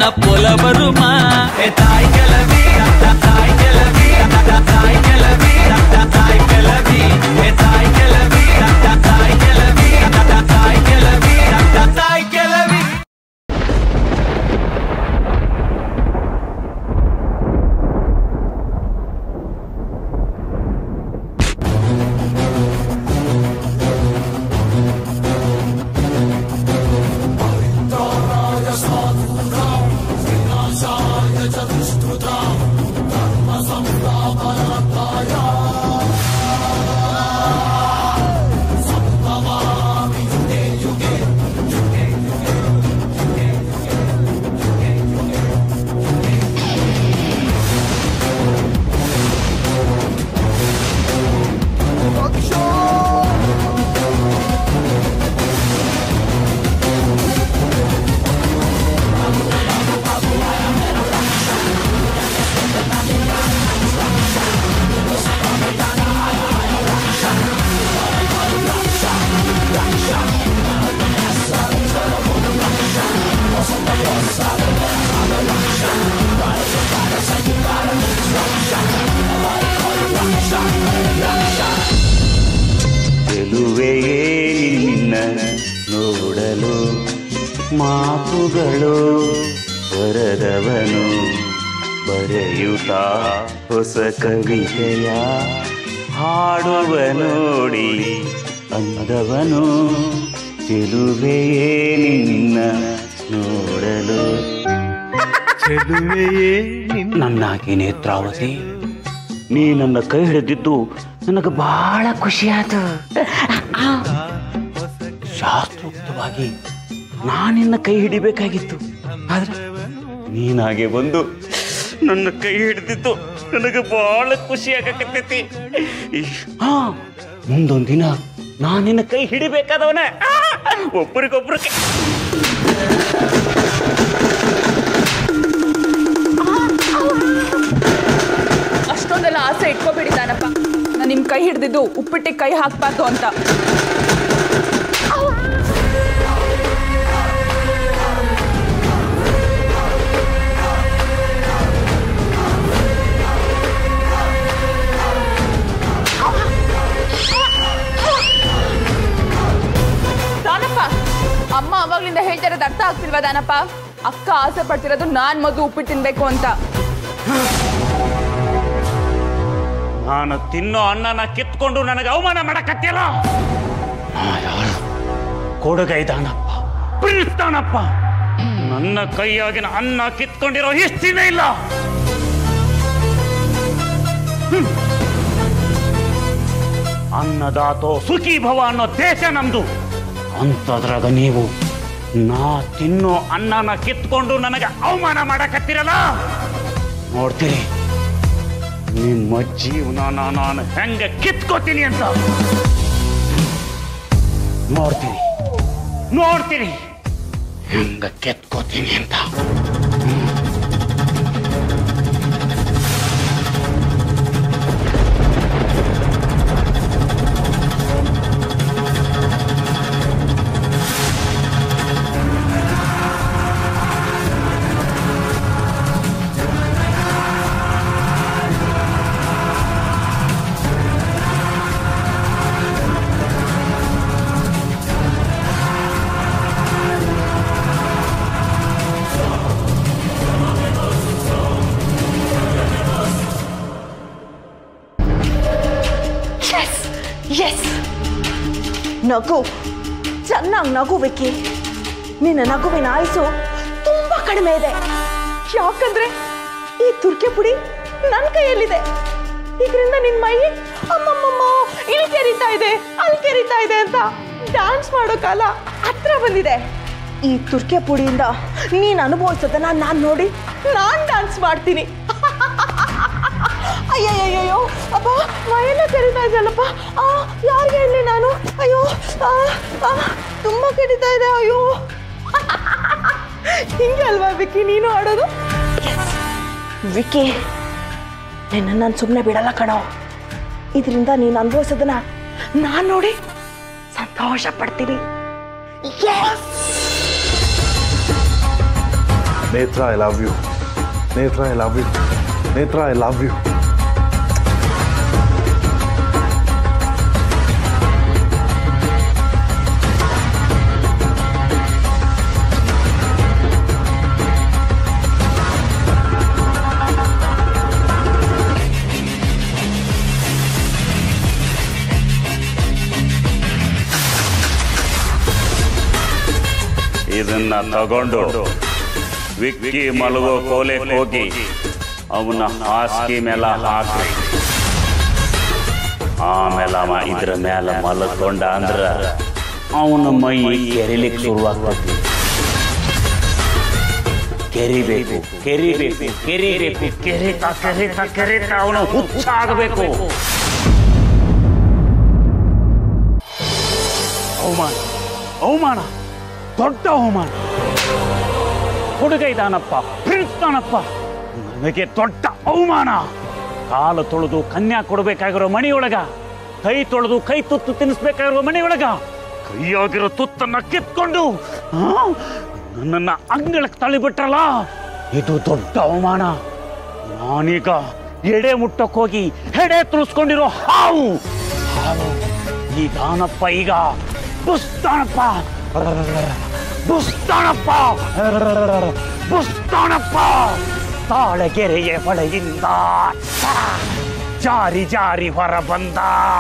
ಪೊಲ ಬರುಮಾ ಏ ತಾಯಿ ಕೆಲವಿ ತಾಯಿ ಕೆಲವಿ ತಾಯಿ ಕೆಲವಿ ತಾಯಿ ಕೆಲವಿ ಏ ತಾಯಿ ಕೆಲವಿ ತಾಯಿ ಕೆಲವಿ ತಾಯಿ ಕೆಲವಿ ತಾಯಿ ಕೆಲವಿ ಗೆಲುವೆಯೇ ನಿನ್ನ ನೋಡಲು ಮಾತುಗಳು ಬರದವನು ಬರೆಯುತ್ತ ಹೊಸ ಕವಿತೆಯ ಹಾಡುವ ನೋಡಿ ಅಂದವನು ಚೆಲುವೆಯೇ ನಿನ್ನ ನೋಡಲು ಚೆಲುವೆಯೇ ನನ್ನಾಗಿ ನೇತ್ರಾವತಿ ನೀ ನನ್ನ ಕೈ ಹಿಡಿದಿದ್ದು ನನಗೆ ಬಹಳ ಖುಷಿಯಾತು ಶಾಸ್ತ್ರೋಕ್ತವಾಗಿ ನಾನಿನ್ನ ಕೈ ಹಿಡಿಬೇಕಾಗಿತ್ತು ಆದ್ರೆ ನೀನಾಗೆ ಬಂದು ನನ್ನ ಕೈ ಹಿಡಿದಿದ್ದು ನನಗೆ ಬಹಳ ಖುಷಿ ಆಗಕತ್ತೈತಿ ಹಾ ಮುಂದೊಂದ್ ದಿನ ನಾನಿನ್ನ ಕೈ ಹಿಡಿಬೇಕಾದವನ ಒಬ್ಬರಿಗೊಬ್ರು ಕೈ ಅಷ್ಟೊಂದೆಲ್ಲ ಆಸೆ ಇಟ್ಕೋಬೇಡಿ ದಾನಪ್ಪ ನಾನು ನಿಮ್ಮ ಕೈ ಹಿಡ್ದಿದ್ದು ಉಪ್ಪಿಟ್ಟಿಗೆ ಕೈ ಹಾಕ್ಬಾರ್ದು ಅಂತ ದಾನಪ್ಪ ಅಮ್ಮ ಅವಾಗ್ಲಿಂದ ಹೇಳ್ತಾ ಇರೋದು ಅರ್ಥ ಆಗ್ತಿಲ್ವಾ ದಾನಪ್ಪ ಅಕ್ಕ ಆಸೆ ಪಡ್ತಿರೋದು ನಾನ್ ಮೊದಲು ಉಪ್ಪಿಟ್ಟು ತಿನ್ಬೇಕು ಅಂತ ನಾನು ತಿನ್ನೋ ಅನ್ನನ ಕಿತ್ಕೊಂಡು ನನಗೆ ಅವಮಾನ ಮಾಡಕತ್ತಿಯಲ್ಲ ನಾ ಯಾರು ಕೊಡುಗೈದಾನಪ್ಪ ಪ್ರೀಸ್ತಾನಪ್ಪ ನನ್ನ ಕೈಯಾಗಿನ ಅನ್ನ ಕಿತ್ಕೊಂಡಿರೋ ಇಷ್ಟಿನೇ ಇಲ್ಲ ಹ್ಮ್. ಅನ್ನದಾತೋ ಸುಖಿ ಭವ ಅನ್ನೋ ದೇಶ ನಮ್ದು ಅಂತದ್ರಾಗ ನೀವು ನಾ ತಿನ್ನೋ ಅನ್ನನ ಕಿತ್ಕೊಂಡು ನನಗೆ ಅವಮಾನ ಮಾಡಕತ್ತಿರಲ್ಲ ನೋಡ್ತೀರಿ ನಿಮ್ಮ ಜೀವನ ನಾನು ಹೆಂಗ ಕಿತ್ಕೋತೀನಿ ಅಂತ ನೋಡ್ತೀನಿ ನೋಡ್ತೀನಿ ಹೆಂಗ ಕೆತ್ಕೋತೀನಿ ಅಂತ ಎಸ್ ಎಸ್ ನಗು ಚೆನ್ನಾಗಿ ನಗು ವಿಕ್ಕಿ ನಿನ್ನ ನಗುವಿನ ಆಯುಸು ತುಂಬಾ ಕಡಿಮೆ ಇದೆ ಯಾಕಂದ್ರೆ ಈ ತುರ್ಕೆ ಪುಡಿ ನನ್ನ ಕೈಯಲ್ಲಿದೆ ಇದರಿಂದ ನಿನ್ ಮೈ ಅಮ್ಮಮ್ಮಮ್ಮ ಇಲ್ಲಿ ಕೆರಿತಾ ಇದೆ ಅಲ್ಲಿ ಕೆರಿತಾ ಇದೆ ಅಂತ ಡ್ಯಾನ್ಸ್ ಮಾಡೋ ಕಾಲ ಹತ್ರ ಬಂದಿದೆ ಈ ತುರ್ಕೆ ಪುಡಿಯಿಂದ ನೀನ್ ಅನುಭವಿಸೋದನ್ನ ನಾನ್ ನೋಡಿ ನಾನ್ ಡ್ಯಾನ್ಸ್ ಮಾಡ್ತೀನಿ ಅಯ್ಯಯ್ಯಯ್ಯೋ ಅಪ್ಪ ಮೈಯೆಲ್ಲ ಕರೀತಾ ಇದೆಯಲ್ಲಪ್ಪ ಆ ಯಾರಿಗೆ ಹೇಳಿ ನಾನು ಅಯ್ಯೋ ಆ, ಆ, ತುಂಬಾ ಕರೀತಾ ಇದೆ ಅಯ್ಯೋ ಹಿಂಗೆ ಅಲ್ವಾ ವಿಕ್ಕಿ ನೀನು ಆಡೋದು ವಿಕ್ಕಿ ನಿನ್ನ ನಾನು ಸುಮ್ಮನೆ ಬಿಡಲ್ಲ ಕಣೋ ಇದರಿಂದ ನೀನು ಅನುಭವಿಸೋದನ್ನ ನಾನು ನೋಡಿ ಸಂತೋಷ ಪಡ್ತೀನಿ Yes! Netra I love you Netra I love you Netra I love you ಇದನ್ನ ತಗೊಂಡು ವಿಕ್ಕಿ ಮಲಗೋ ಕೋಲೆ ಹೋಗಿ ಅವನ ಹಾಸಿಗೆ ಮೇಲೆ ಹಾಕಿ ಆಮೇಲೆ ಅವ ಇದ್ರ ಮೇಲೆ ಮಲಕೊಂಡ ಅಂದ್ರ ಅವನ ಮೈ ಕೆರಿಲಿಕ್ಕೆ ಶುರುವಾಗ್ತದೆ ಕೆರಿಬೇಕು ಕೆರಿಬೇಕು ಕೆರಿಬೇಕು ಕೆರಿತಾ ಕೆರಿತಾ ಕೆರಿತಾ ಅವನು ಹುಚ್ಚಾಗಬೇಕು ಅವಮಾನ ಅವಮಾನ ದೊಡ್ಡ ಅವಮಾನ ಹುಡುಗ ಇದಾನಪ್ಪ ಪ್ರಿನ್ಸ್ತಾನಪ್ಪ ನನಗೆ ದೊಡ್ಡ ಅವಮಾನ ಕಾಲು ತೊಳೆದು ಕನ್ಯಾ ಕೊಡಬೇಕಾಗಿರೋ ಮನೆಯೊಳಗ ಕೈ ತೊಳೆದು ಕೈ ತುತ್ತು ತಿನ್ನಿಸ್ಬೇಕಾಗಿರೋ ಮನೆಯೊಳಗ ಕೈಯಾಗಿರೋ ತುತ್ತನ್ನ ಕಿತ್ಕೊಂಡು ಆ, ನನ್ನನ್ನ ಅಂಗಳಕ್ಕೆ ತಳ್ಳಿಬಿಟ್ರಲ್ಲ ಇದು ದೊಡ್ಡ ಅವಮಾನ ನಾನೀಗ ಎಡೆ ಮುಟ್ಟಕ್ಕೆ ಹೋಗಿ ಹೆಡೆ ತುಳಿಸ್ಕೊಂಡಿರೋ ಹಾವು ಹಾವು ಈ ದಾನಪ್ಪ ಈಗ ಬುಸ್ತಾನಪ್ಪ ಬುಸ್ತಾನಪ್ಪ ಬುಸ್ತಾನಪ್ಪ ತಾಳಗೆರೆಯ ಹೊಳೆಯಿಂದ ಜಾರಿ ಜಾರಿ ಹೊರ ಬಂದ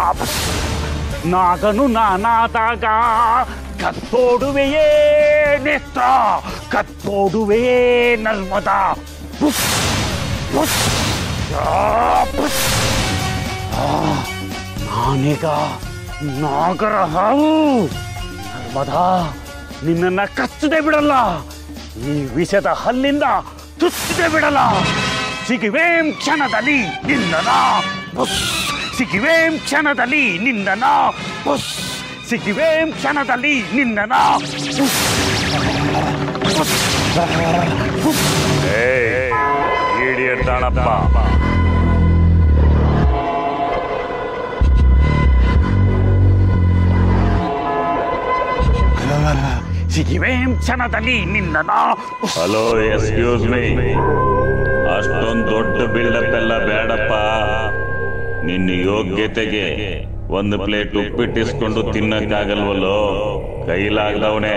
ನಾಗನು ನಾನಾದಾಗ ಕತ್ತೋಡುವೆಯೇ ನೇತ್ರ ಕತ್ತೋಡುವೆಯೇ ನರ್ಮದ ಬುಸ್ ಬುಸ್ ಆ, ಬುಸ್ ಆ, ನಾನೀಗ ನಾಗರ ಹಾವು ನರ್ಮದಾ ನಿನ್ನನ್ನ ಕಚ್ಚದೆ ಬಿಡಲ್ಲ ಈ ವಿಷದ ಹಲ್ಲಿಂದ ತುಚ್ಚದೆ ಬಿಡಲ್ಲ ಸಿಗುವೇಂ ಕ್ಷಣದಲ್ಲಿ ನಿಂದನ ಬುಸ್ ಸಿಗುವೇಂ ಕ್ಷಣದಲ್ಲಿ ನಿಂದನ ಬುಸ್ ಸಿಗುವೇಂ ಕ್ಷಣದಲ್ಲಿ ನಿಂದನ ಬುಸ್ ಬುಸ್ ಬುಸ್ ಇಡಿಯಟ್ ದಾಣಪ್ಪ ಸಿಗಿವೇಂ ಕ್ಷಣದಲ್ಲಿ ನಿನ್ನ ಹಲೋ ಎಕ್ಸ್ಕ್ಯೂಸ್ ಮೀ ಅಷ್ಟೊಂದು ದೊಡ್ಡ ಬಿಲ್ಡಪ್ ಎಲ್ಲ ಬೇಡಪ್ಪ ನಿನ್ನ ಯೋಗ್ಯತೆಗೆ ಒಂದು ಪ್ಲೇಟ್ ಉಪ್ಪಿಟ್ಟಿಸ್ಕೊಂಡು ತಿನ್ನಕ್ಕಾಗಲ್ವಲ್ಲೋ ಕೈಲಾಗ್ದವನೇ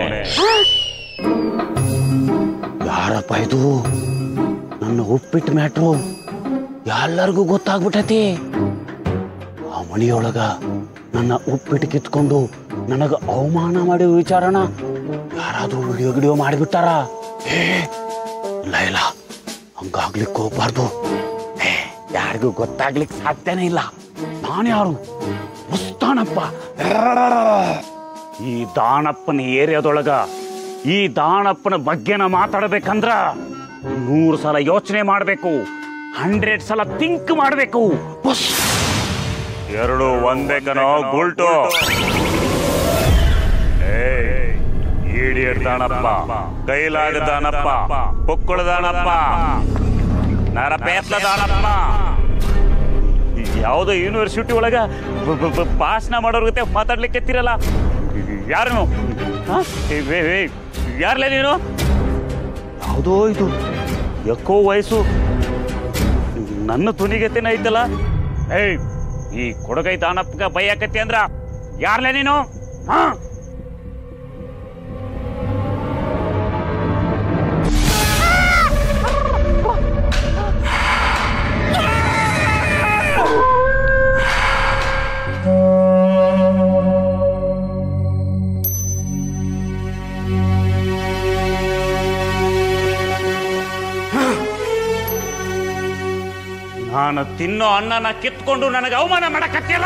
ಯಾರಪ್ಪ ಇದು ನನ್ನ ಉಪ್ಪಿಟ್ಟು ಮ್ಯಾಟ್ರು ಎಲ್ಲರಿಗೂ ಗೊತ್ತಾಗ್ಬಿಟ್ಟೈತಿ ಆ ಮನೆಯೊಳಗ ನನ್ನ ಉಪ್ಪಿಟ್ಟು ಕಿತ್ಕೊಂಡು ನನಗ ಅವಮಾನ ಮಾಡಿ ವಿಚಾರಣ ಯಾರಾದ್ರೂ ವಿಡಿಯೋ ಗಿಡಿಯೋ ಮಾಡಿಬಿಟ್ಟಾರ ಏ ಇಲ್ಲ ಇಲ್ಲ ಹಂಗಾಗ್ಲಿಕ್ಕೆ ಹೋಗ್ಬಾರ್ದು ಏ ಯಾರಿಗೂ ಗೊತ್ತಾಗ್ಲಿಕ್ಕೆ ಸಾಧ್ಯನೇ ಇಲ್ಲ ನಾನು ಯಾರು ಮುಸ್ತಾನಪ್ಪ ಈ ದಾನಪ್ಪನ ಏರಿಯಾದೊಳಗ ಈ ದಾನಪ್ಪನ ಬಗ್ಗೆನ ಮಾತಾಡಬೇಕಂದ್ರ ನೂರು ಸಲ ಯೋಚನೆ ಮಾಡಬೇಕು ಹಂಡ್ರೆಡ್ ಸಲ ಥಿಂಕ್ ಮಾಡಬೇಕು ಎರಡು ಒಂದೇ ಕನೋ ಗುಲ್ಟು ಈಡಿಯಟ್ ದಾನಪ್ಪ ಕೈಲಾಗ ದಾನಪ್ಪ ಪೊಕ್ಕಳ ದಾನಪ್ಪ ನರಪೇತ್ಲ ದಾನಪ್ಪ ಯಾವುದೋ ಯೂನಿವರ್ಸಿಟಿ ಒಳಗ ಬ- ಬ- ಬ- ಭಾಷಣ ಮಾಡೋರ್ ಜೊತೆ ಮಾತಾಡ್ಲಿಕ್ಕೆ ಎತ್ತಿರಲ್ಲ ಯಾರು ಯಾರ್ಲೇ ನೀನು ಯಾವುದೋ ಇದು ಎಕ್ಕೋ ವಯಸ್ಸು ನನ್ನ ತುನಿಗತೆನ ಐತಲ್ಲ ಏಯ್ ಈ ಕೊಡಗೈ ದಾನಪ್ಪಗ ಬೈಯಾಕತ್ತಿ ಅಂದ್ರ ಯಾರ್ಲೇ ನೀನು ಹಾ ನಾನು ತಿನ್ನೋ ಅನ್ನನ ಕಿತ್ಕೊಂಡು ನನಗೆ ಅವಮಾನ ಮಾಡಕತ್ತಿಲ್ಲ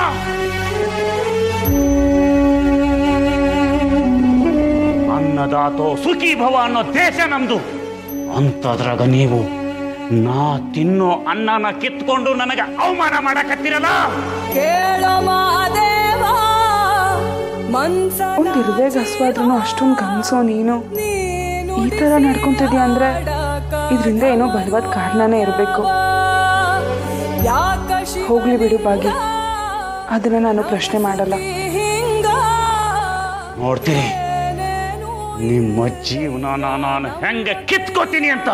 ಅನ್ನದಾತೋ ಸುಖಿ ಭವ ಅನ್ನೋ ದೇಶ ನಮ್ದು ಅಂತದ್ರಾಗ ನೀವು ನಾ ತಿನ್ನೋ ಅನ್ನನ ಕಿತ್ಕೊಂಡು ನನಗೆ ಅವಮಾನ ಮಾಡಕತ್ತಿರಲ್ಲ ಕೇಳೋ ಮಾದೇವ ಮನ್ಸ ಒಂದು ಹೃದಯ ಗಸ್ವಾದ್ರೂ ಅಷ್ಟೊಂದು ಕನಸೋ ನೀನು ಈ ಥರ ನಡ್ಕೊಂತಿದ್ಯಾ ಅಂದ್ರೆ ಇದರಿಂದ ಏನೋ ಬಲವಾದ ಕಾರಣನೇ ಇರಬೇಕು ಯಾಕ ಹೋಗ್ಲಿ ಬಿಡು ಬಾಗಿ ಅದನ್ನ ನಾನು ಪ್ರಶ್ನೆ ಮಾಡಲ್ಲ ಹಿಂಗ ನೋಡ್ತೀರಿ ನಿಮ್ಮ ಜೀವನ ನಾನು ಹೆಂಗೆ ಕಿತ್ಕೋತೀನಿ ಅಂತ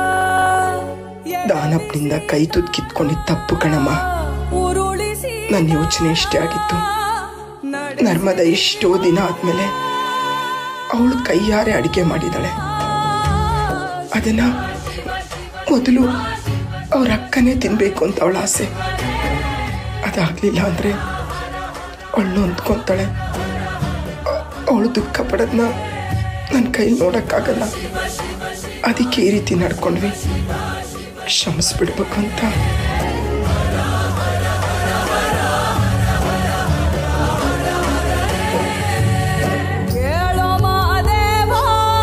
ದಾನಪ್ಪನಿಂದ ಕೈ ತುದ್ ಕಿತ್ಕೊಂಡಿದ್ದ ತಪ್ಪು ಕಣಮ್ಮ ಉರುಳಿಸಿ ನನ್ನ ಯೋಚನೆ ಇಷ್ಟೇ ಆಗಿತ್ತು ನರ್ಮದ ಎಷ್ಟೋ ದಿನ ಆದ್ಮೇಲೆ ಅವಳು ಕೈಯಾರೆ ಅಡಿಗೆ ಮಾಡಿದಾಳೆ ಅದನ್ನ ಮೊದಲು ಅವ್ರ ಅಕ್ಕನೇ ತಿನ್ಬೇಕು ಅಂತ ಅವಳ ಆಸೆ ಅದಾಗ್ಲಿಲ್ಲ ಅಂದ್ರೆ ಅವಳು ಹೊಂದ್ಕೊಂತಾಳೆ ಅವಳು ದುಃಖ ಪಡೋದನ್ನ ನನ್ನ ಕೈಲಿ ನೋಡಕ್ಕಾಗಲ್ಲ ಅದಕ್ಕೆ ಈ ರೀತಿ ನಡ್ಕೊಂಡ್ವಿ ಕ್ಷಮಿಸ್ಬಿಡ್ಬೇಕು ಅಂತ ಕೇಳೋ ಮಾದೇವ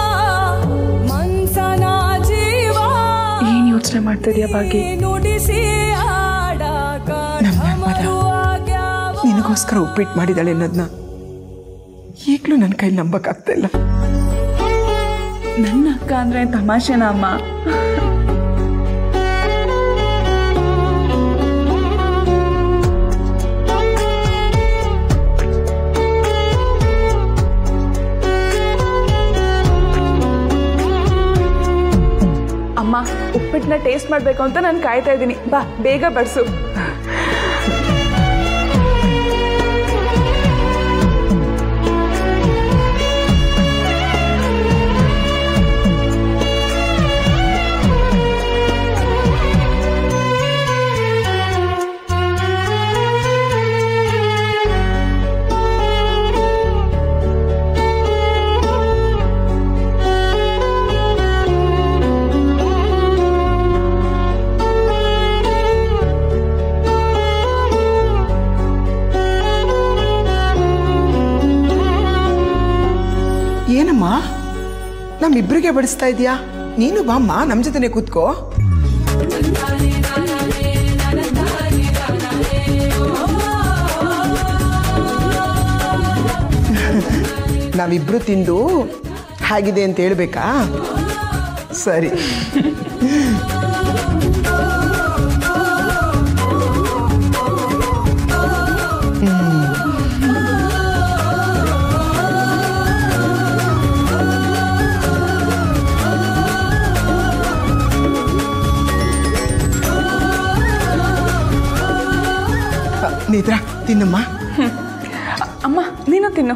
ಮನ್ಸನ ಜೀವ ಏನ್ ಯೋಚನೆ ಮಾಡ್ತಿದ್ಯಾ ಭಾಗಿ ನುಡಿಸಿ ಆಡಾಕ ನಮ್ಮ ನರ್ಮದ ನಿನಗೋಸ್ಕರ ಉಪ್ಪಿಟ್ಟು ಮಾಡಿದಾಳೆ ಅನ್ನೋದನ್ನ ಈಗಲೂ ನನ್ನ ಕೈಲಿ ನಂಬಕ್ಕಾಗ್ತಾ ಇಲ್ಲ ನನ್ನ ಅಕ್ಕ ಅಂದ್ರೆ ತಮಾಷೆನ ಅಮ್ಮ ಅಮ್ಮ ಉಪ್ಪಿಟ್ಟನ್ನ ಟೇಸ್ಟ್ ಮಾಡ್ಬೇಕು ಅಂತ ನಾನು ಕಾಯ್ತಾ ಇದ್ದೀನಿ ಬಾ ಬೇಗ ಬಡ್ಸು ಏನಮ್ಮ ನಮ್ಮಿಬ್ರಿಗೆ ಬಡಿಸ್ತಾ ಇದೀಯಾ ನೀನು ಬಾಮ್ಮ ನಮ್ಮ ಜೊತೆನೆ ಕೂತ್ಕೋ ನಾವಿಬ್ರು ತಿಂದು ಹೇಗಿದೆ ಅಂತ ಹೇಳ್ಬೇಕಾ ಸರಿ ನೇತ್ರ ತಿನ್ನಮ್ಮ ಅಮ್ಮ ನೀನು ತಿನ್ನು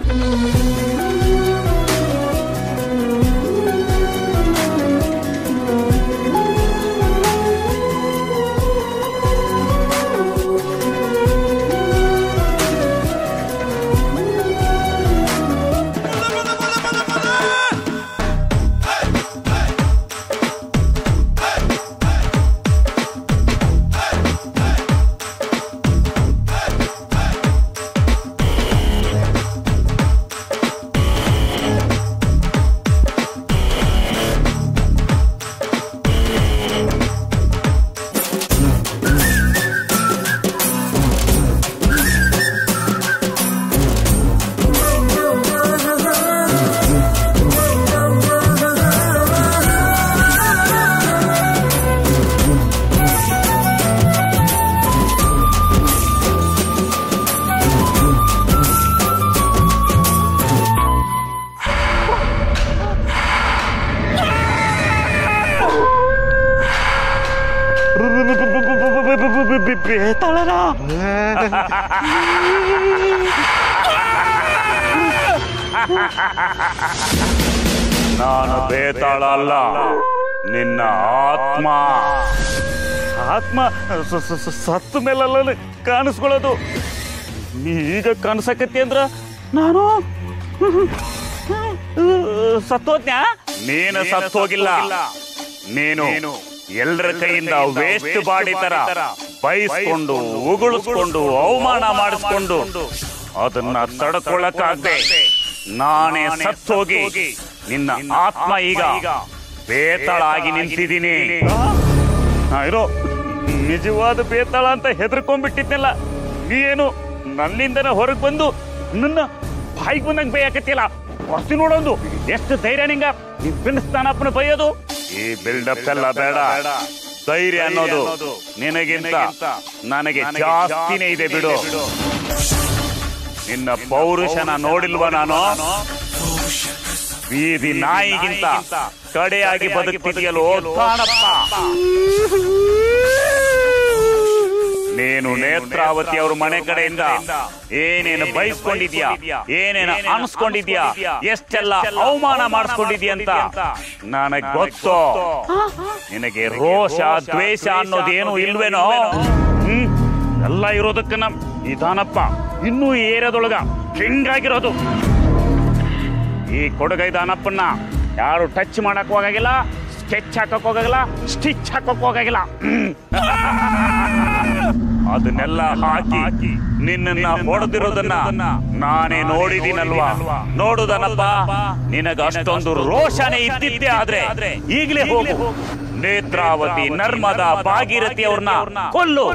ಬೇತಾಳನ ನಾನು ಬೇತಾಳ ಅಲ್ಲ ನಿನ್ನ ಆತ್ಮ ಆತ್ಮ ಸ- ಸ- ಸ- ಸತ್ತ ಮೇಲಲ್ಲ ಕಾಣಿಸ್ಕೊಳ್ಳೋದು ನೀ ಈಗ ಕಾಣಿಸಕತ್ತಿ ಅಂದ್ರ ನಾನು ಸತ್ತೋದ್ನ್ಯಾ ನೀನು ಸತ್ತೋಗಿಲ್ಲ ನೀನು ಎಲ್ಲರ ಕೈಯಿಂದ ವೇಸ್ಟ್ ಬಾಡಿ ತರ ಬೈಸ್ಕೊಂಡು ಉಗುಳಿಸ್ಕೊಂಡು ಅವಮಾನ ಮಾಡಿಸ್ಕೊಂಡು ಅದನ್ನ ತಡ್ಕೊಳಕ್ಕಾಗ್ದೆ ನಾನೇ ಸತ್ತೋಗಿ ನಿನ್ನ ಆತ್ಮ ಈಗ ಬೇತಾಳಾಗಿ ನಿಂತಿದ್ದೀನಿ ಹಾ, ಇರೋ ನಿಜವಾದ ಬೇತಾಳ ಅಂತ ಹೆದರ್ಕೊಂಡ್ಬಿಟ್ಟಿದ್ನಲ್ಲ ನೀ ಏನು ನನ್ನಿಂದನೇ ಹೊರಗೆ ಬಂದು ನನ್ನ ಬಾಯಿಗೆ ಬಂದಂಗೆ ಬೈಯಾಕತ್ತಿಲ್ಲ ಹೊಸಿ ನೋಡೋದು ಎಷ್ಟು ಧೈರ್ಯ ನಿಂಗ ನಿನ್ನ ಸ್ಥಾನಪ್ಪನ ಬೈಯೋದು ಈ ಬಿಲ್ಡಪ್ ಎಲ್ಲ ಬೇಡ ಧೈರ್ಯ ಅನ್ನೋದು ನಿನಗಿಂತ ನನಗೆ ಜಾಸ್ತಿನೇ ಇದೆ ಬಿಡು ನಿನ್ನ ಪೌರುಷನ ನೋಡಿಲ್ವಾ ನಾನು ಬೀದಿ ನಾಯಿಗಿಂತ ಕಡೆಯಾಗಿ ಬದುಕ್ತಿದೆಯಲ್ಲೋ ದಾನಪ್ಪ ನೀನು ನೇತ್ರಾವತಿ ಅವ್ರ ಮನೆ ಕಡೆಯಿಂದ ಏನೇನು ಬಯಸ್ಕೊಂಡಿದ್ಯಾ ಏನೇನು ಅನ್ಸ್ಕೊಂಡಿದ್ಯಾ ಎಷ್ಟೆಲ್ಲ ಅವಮಾನ ಮಾಡಿಸ್ಕೊಂಡಿದ್ಯಾ ಅಂತ ನನಗ್ ಗೊತ್ತು ನಿನಗೆ ರೋಷ ದ್ವೇಷ ಅನ್ನೋದೇನು ಇಲ್ವೇನೋ ಹ್ಮ್ ಎಲ್ಲ ಇರೋದಕ್ಕೆ ನಮ್ ನಿಧಾನಪ್ಪ ಇನ್ನೂ ಈ ಏರಿಯಾದೊಳಗ ಹೆಂಗಾಗಿರೋದು ಈ ಕೊಡಗೈ ದಾನಪ್ಪನ್ನ ಯಾರು ಟಚ್ ಮಾಡಕ್ ಹೋಗಾಗಿಲ್ಲ ಸ್ಕೆಚ್ ಹಾಕಕ್ ಹೋಗಾಗಿಲ್ಲ ಸ್ಟಿಚ್ ಹಾಕಕ್ ಹೋಗಾಗಿಲ್ಲ ಹ್ಮ್. ಅದನ್ನೆಲ್ಲ ಹಾಕಿ ನಿನ್ನನ್ನ ಹೊಡೆದಿರೋದನ್ನ ನಾನೇ ನೋಡಿದೀನಲ್ವಾ ನೋಡುದನಪ್ಪ ನಿನಗ ಅಷ್ಟೊಂದು ರೋಷನೆ ಇದ್ದಿದ್ದೆ ಆದ್ರೆ ಈಗಲೇ ಹೋಗು ನೇತ್ರಾವತಿ ನರ್ಮದಾ ಭಾಗೀರಥಿ ಅವ್ರನ್ನ ಕೊಲ್ಲು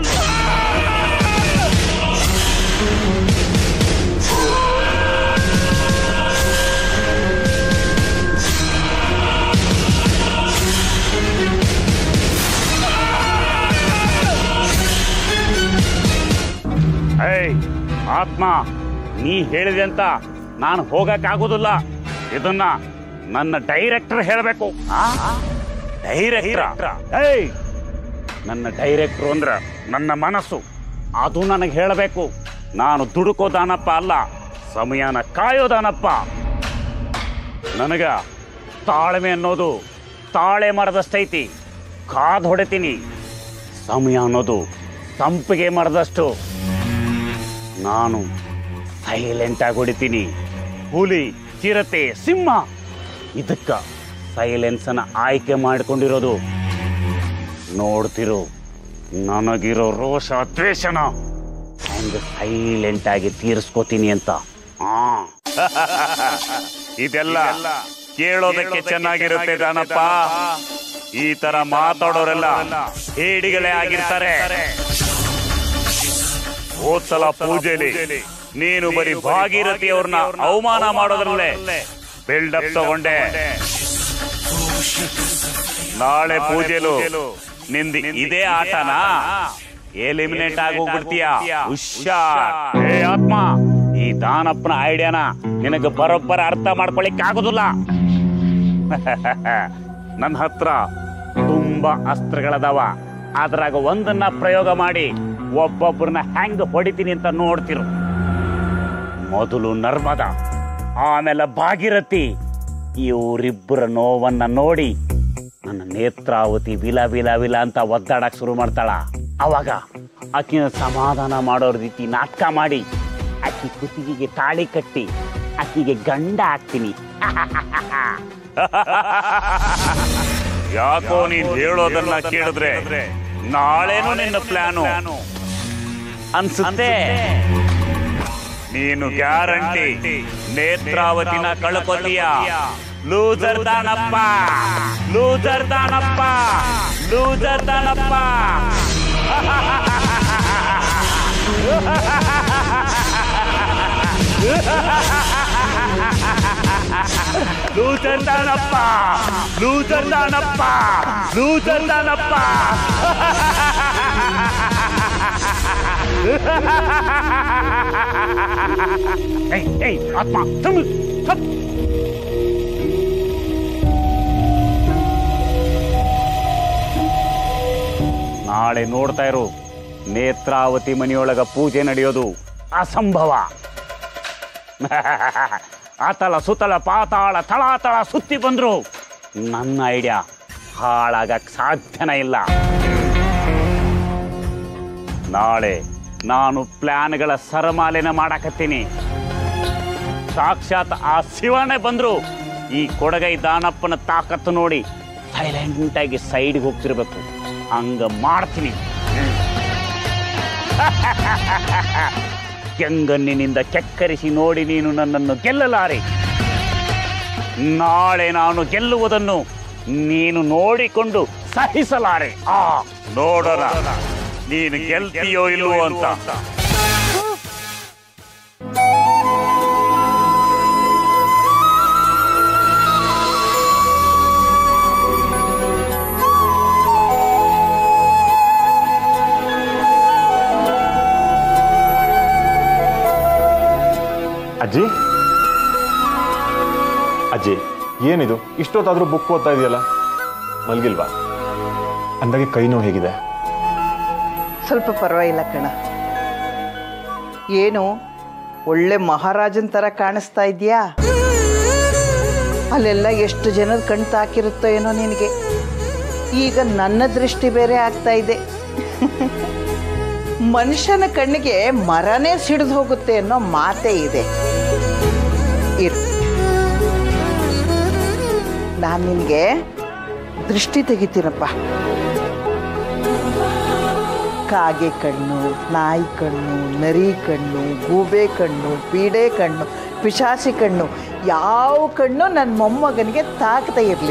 ಏಯ್ ಆತ್ಮ ನೀ ಹೇಳಿದೆ ಅಂತ ನಾನು ಹೋಗಕ್ಕಾಗೋದಿಲ್ಲ ಇದನ್ನ ನನ್ನ ಡೈರೆಕ್ಟರ್ ಹೇಳಬೇಕು ಡೈರೆಕ್ಟರ್ ಏಯ್ ನನ್ನ ಡೈರೆಕ್ಟ್ರು ಅಂದ್ರ ನನ್ನ ಮನಸ್ಸು ಅದು ನನಗೆ ಹೇಳಬೇಕು ನಾನು ದುಡುಕೋದಾನಪ್ಪ ಅಲ್ಲ ಸಮಯನ ಕಾಯೋದಾನಪ್ಪ ನನಗ ತಾಳ್ಮೆ ಅನ್ನೋದು ತಾಳೆ ಮರದಷ್ಟೈತಿ ಕಾದ್ ಹೊಡಿತೀನಿ ಸಮಯ ಅನ್ನೋದು ಸಂಪಿಗೆ ಮರದಷ್ಟು ನಾನು ಸೈಲೆಂಟ್ ಆಗಿ ಹೊಡಿತೀನಿ ಹುಲಿ ಚಿರತೆ ಸಿಂಹ ಇದಕ್ಕ ಸೈಲೆನ್ಸ್ ಅನ್ನ ಆಯ್ಕೆ ಮಾಡಿಕೊಂಡಿರೋದು ನೋಡ್ತಿರು ನನಗಿರೋ ರೋಷ ದ್ವೇಷನ ಹಂಗೆ ಸೈಲೆಂಟ್ ಆಗಿ ತೀರಿಸ್ಕೋತೀನಿ ಅಂತ ಆ. ಇದೆಲ್ಲ ಕೇಳೋದಕ್ಕೆ ಚೆನ್ನಾಗಿರುತ್ತೆ ದಾನಪ್ಪ ಈ ತರ ಮಾತಾಡೋರೆಲ್ಲ ಹೇಡಿಗಳೇ ಆಗಿರ್ತಾರೆ ಹೋದ್ಸಲ ಪೂಜೆಲಿ ನೀನು ಬರೀ ಭಾಗೀರಥಿ ಅವ್ರನ್ನ ಅವಮಾನ ಮಾಡೋದ್ರಲ್ಲೇ ಬಿಲ್ಡಪ್ ತಗೊಂಡೆ ನಾಳೆ ಪೂಜೆಲು ನಿಂದಿ ಇದೇ ಆಟನಾ ಎಲಿಮಿನೇಟ್ ಆಗೋಗ್ಬಿಡ್ತೀಯ ಹುಷಾರ್ ಏ ಆತ್ಮ ಈ ದಾನಪ್ಪನ ಐಡಿಯಾನ ನಿನಗೆ ಬರೋಬ್ಬರ ಅರ್ಥ ಮಾಡ್ಕೊಳಿಕ್ ಆಗೋದಿಲ್ಲ ನನ್ನ ಹತ್ರ ತುಂಬಾ ಅಸ್ತ್ರಗಳದಾವ ಅದ್ರಾಗ ಒಂದನ್ನ ಪ್ರಯೋಗ ಮಾಡಿ ಒಬ್ಬೊಬ್ಬರನ್ನ ಹೆಂಗ್ ಹೊಡಿತೀನಿ ಅಂತ ನೋಡ್ತಿರು ಮೊದಲು ನರ್ಮದ ಆಮೇಲೆ ಭಾಗೀರಥಿ ಇವರಿಬ್ಬರ ನೋವನ್ನ ನೋಡಿ ನನ್ನ ನೇತ್ರಾವತಿ ವಿಲ ವಿಲ ವಿಲ ಅಂತ ಒದ್ದಾಡಕ್ ಶುರು ಮಾಡ್ತಾಳ ಅವಾಗ ಆಕಿನ ಸಮಾಧಾನ ಮಾಡೋ ರೀತಿ ನಾಟಕ ಮಾಡಿ ಆಕಿ ಕುತ್ತಿಗೆಗೆ ತಾಳಿ ಕಟ್ಟಿ ಆಕಿಗೆ ಗಂಡ ಹಾಕ್ತೀನಿ ಯಾಕೋ ನೀನ್ ಹೇಳೋದನ್ನ ಕೇಳಿದ್ರೆ ನಾಳೆನೂ ನಿನ್ನ ಪ್ಲಾನು ಅನ್ಸುತ್ತೆ ನೀನು ಗ್ಯಾರಂಟಿ ನೇತ್ರಾವತಿನ ಕಳ್ಕೊತೀಯ loser Danappa loser Danappa loser Danappa loser Danappa loser Danappa loser Danappa ಏಯ್ ಏಯ್ ಆತ್ಮ ಥಮ್ ಥಮ್ ನಾಳೆ ನೋಡ್ತಾ ಇರು ನೇತ್ರಾವತಿ ಮನೆಯೊಳಗ ಪೂಜೆ ನಡೆಯೋದು ಅಸಂಭವ ಆತಲ ಸುತಲ ಪಾತಾಳ ತಳಾತಳ ಸುತ್ತಿ ಬಂದ್ರು ನನ್ನ ಐಡಿಯಾ ಹಾಳಾಗಕ್ ಸಾಧ್ಯನೇ ಇಲ್ಲ ನಾಳೆ ನಾನು ಪ್ಲಾನ್ಗಳ ಸರಮಾಲೆನ ಮಾಡಕತ್ತೀನಿ ಸಾಕ್ಷಾತ್ ಆ ಶಿವನೇ ಬಂದ್ರು ಈ ಕೊಡಗೈ ದಾನಪ್ಪನ ತಾಕತ್ತು ನೋಡಿ ಸೈಲೆಂಟ್ ಆಗಿ ಸೈಡ್ಗೆ ಹೋಗ್ತಿರ್ಬೇಕು ಹಂಗ ಮಾಡ್ತೀನಿ ಕೆಂಗಣ್ಣಿನಿಂದ ಕೆಕ್ಕರಿಸಿ ನೋಡಿ ನೀನು ನನ್ನನ್ನು ಗೆಲ್ಲಲಾರೆ ನಾಳೆ ನಾನು ಗೆಲ್ಲುವುದನ್ನು ನೀನು ನೋಡಿಕೊಂಡು ಸಹಿಸಲಾರೆ ಆ ನೋಡೋಣ ನೀನು ಗೆಲ್ತೀಯೋ ಇಲ್ವೋ ಅಂತ ಅಜ್ಜಿ ಅಜ್ಜಿ ಏನಿದು ಇಷ್ಟೊತ್ತಾದರೂ ಬುಕ್ ಓದ್ತಾ ಇದೆಯಲ್ಲ ಮಲ್ಗಿಲ್ವಾ ಅಂದಾಗೆ ಕೈ ನೋವು ಹೇಗಿದೆ ಸ್ವಲ್ಪ ಪರವಾಗಿಲ್ಲ ಕಣ ಏನು ಒಳ್ಳೆ ಮಹಾರಾಜನ್ ಥರ ಕಾಣಿಸ್ತಾ ಇದೆಯಾ ಅಲ್ಲೆಲ್ಲ ಎಷ್ಟು ಜನದ ಕಣ್ ತಾಕಿರುತ್ತೋ ಏನೋ ನಿನಗೆ ಈಗ ನನ್ನ ದೃಷ್ಟಿ ಬೇರೆ ಆಗ್ತಾ ಇದೆ ಮನುಷ್ಯನ ಕಣ್ಣಿಗೆ ಮರನೇ ಸಿಡಿದು ಹೋಗುತ್ತೆ ಅನ್ನೋ ಮಾತೇ ಇದೆ ಇರು ನಾನು ನಿನಗೆ ದೃಷ್ಟಿ ತೆಗಿತೀನಪ್ಪ ಕಾಗೆ ಕಣ್ಣು ನಾಯಿ ಕಣ್ಣು ನರಿ ಕಣ್ಣು ಗೂಬೆ ಕಣ್ಣು ಪೀಡೆ ಕಣ್ಣು ಪಿಶಾಚಿ ಕಣ್ಣು ಯಾವ ಕಣ್ಣು ನನ್ನ ಮೊಮ್ಮಗನಿಗೆ ತಾಕದೇ ಇರಲಿ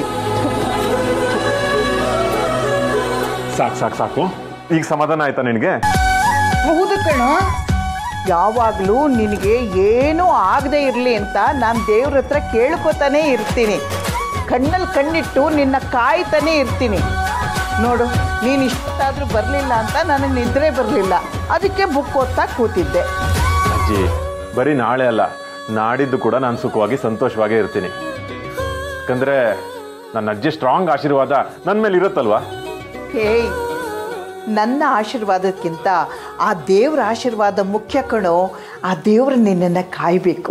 ಸಾಕು ಸಾಕು ಸಾಕು ಈಗ ಸಮಾಧಾನ ಆಯ್ತಾ ನಿನಗೆ ಹೌದು ಕಣೋ ಯಾವಾಗಲೂ ನಿನಗೆ ಏನೂ ಆಗದೆ ಇರಲಿ ಅಂತ ನಾನು ದೇವ್ರ ಹತ್ರ ಕೇಳ್ಕೊತಾನೇ ಇರ್ತೀನಿ ಕಣ್ಣಲ್ಲಿ ಕಣ್ಣಿಟ್ಟು ನಿನ್ನ ಕಾಯ್ತಾನೇ ಇರ್ತೀನಿ ನೋಡು ನೀನು ಇಷ್ಟಾದರೂ ಬರಲಿಲ್ಲ ಅಂತ ನನಗೆ ನಿದ್ರೆ ಬರಲಿಲ್ಲ ಅದಕ್ಕೆ ಬುಕ್ ಓದ್ತಾ ಕೂತಿದ್ದೆ ಅಜ್ಜಿ ಬರೀ ನಾಳೆ ಅಲ್ಲ ನಾಡಿದ್ದು ಕೂಡ ನಾನು ಸುಖವಾಗಿ ಸಂತೋಷವಾಗೇ ಇರ್ತೀನಿ ಯಾಕಂದ್ರೆ ನನ್ನ ಅಜ್ಜಿ ಸ್ಟ್ರಾಂಗ್ ಆಶೀರ್ವಾದ ನನ್ನ ಮೇಲೆ ಇರುತ್ತಲ್ವಾ ಹೇಯ್ ನನ್ನ ಆಶೀರ್ವಾದಕ್ಕಿಂತ ಆ ದೇವ್ರ ಆಶೀರ್ವಾದ ಮುಖ್ಯ ಕಣೋ ಆ ದೇವ್ರು ನಿನ್ನನ್ನು ಕಾಯಬೇಕು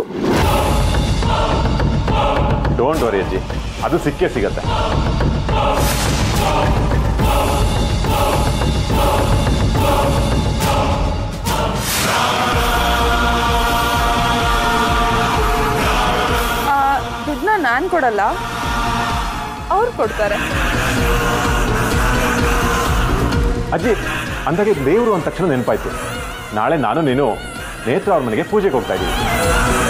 ಡೋಂಟ್ ವರಿ ಅಜ್ಜಿ ಅದು ಸಿಕ್ಕೇ ಸಿಗತ್ತೆ ದುಡ್ಡನ್ನ ನಾನು ಕೊಡಲ್ಲ ಅವ್ರು ಕೊಡ್ತಾರೆ ಅಜ್ಜಿ ಅಂದಾಗೆ ದೇವರು ಅಂದ ತಕ್ಷಣ ನೆನಪಾಯ್ತು ನಾಳೆ ನಾನು ನೀನು ನೇತ್ರ ಅವ್ರ ಮನೆಗೆ ಪೂಜೆಗೆ ಹೋಗ್ತಾ ಇದ್ದೀವಿ